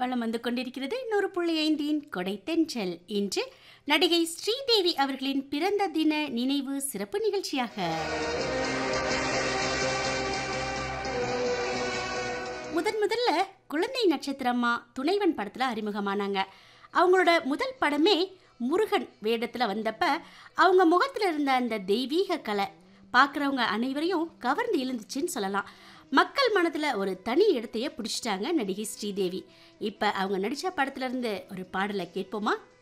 வலம் வந்து கொண்டிருக்கிறது நூறு புள்ளி ஐந்தின் கொடை தென்றல் இன்று நடிகை ஸ்ரீதேவி அவர்களின் பிறந்த தின நினைவு சிறப்பு நிகழ்ச்சியாக முதன் முதல்ல குழந்தை நட்சத்திரமா துணைவன் படத்துல அறிமுகமானாங்க அவங்களோட முதல் படமே முருகன் வேடத்துல வந்தப்ப அவங்க முகத்துல இருந்த அந்த தெய்வீக கலை பார்க்குறவங்க அனைவரையும் கவர்ந்து இழுந்துச்சுன்னு சொல்லலாம் மக்கள் மனதுல ஒரு தனி இடத்தையே பிடிச்சிட்டாங்க நடிகை ஸ்ரீதேவி இப்ப அவங்க நடிச்ச படத்துல இருந்து ஒரு பாடலை கேட்போமா